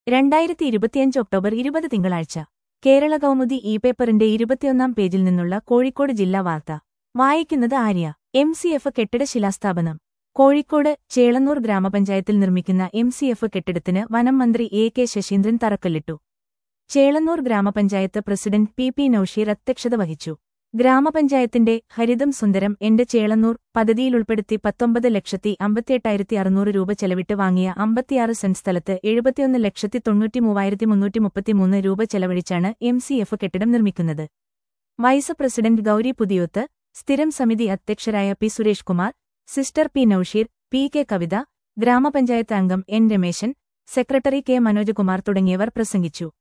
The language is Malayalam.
രണ്ടായിരത്തി ഇരുപത്തിയഞ്ച് ഒക്ടോബർ ഇരുപത് തിങ്കളാഴ്ച കേരള കൗമുദി ഇ പേപ്പറിന്റെ ഇരുപത്തിയൊന്നാം പേജിൽ നിന്നുള്ള കോഴിക്കോട് ജില്ലാ വാർത്ത വായിക്കുന്നത് ആര്യ എം സി എഫ് കെട്ടിട ശിലാസ്ഥാപനം കോഴിക്കോട് ചേളന്നൂർ ഗ്രാമപഞ്ചായത്തിൽ നിർമ്മിക്കുന്ന എം സി എഫ് കെട്ടിടത്തിന് വനം മന്ത്രി എ കെ ശശീന്ദ്രൻ തറക്കല്ലിട്ടു ചേളന്നൂർ ഗ്രാമപഞ്ചായത്ത് പ്രസിഡന്റ് പി പി നൌഷീർ അധ്യക്ഷത വഹിച്ചു ഗ്രാമപഞ്ചായത്തിന്റെ ഹരിതം സുന്ദരം എന്റെ ചേളന്നൂർ പദ്ധതിയിലുൾപ്പെടുത്തി പത്തൊമ്പത് ലക്ഷത്തി അമ്പത്തിയെട്ടായിരത്തി അറുന്നൂറ് രൂപ ചെലവിട്ട് വാങ്ങിയ അമ്പത്തിയാറ് സെന്റ് സ്ഥലത്ത് എഴുപത്തിയൊന്ന് ലക്ഷത്തി തൊണ്ണൂറ്റി മൂവായിരത്തി മുന്നൂറ്റി മുപ്പത്തിമൂന്ന് രൂപ ചെലവഴിച്ചാണ് എം സി എഫ് കെട്ടിടം നിർമ്മിക്കുന്നത് വൈസ് പ്രസിഡന്റ് ഗൌരി പുതിയോത്ത് സ്ഥിരം സമിതി അധ്യക്ഷരായ P Suresh Kumar sister P Nausheer P K Kavitha ഗ്രാമപഞ്ചായത്ത് അംഗം N Rameshan secretary K Manojkumar തുടങ്ങിയവർ പ്രസംഗിച്ചു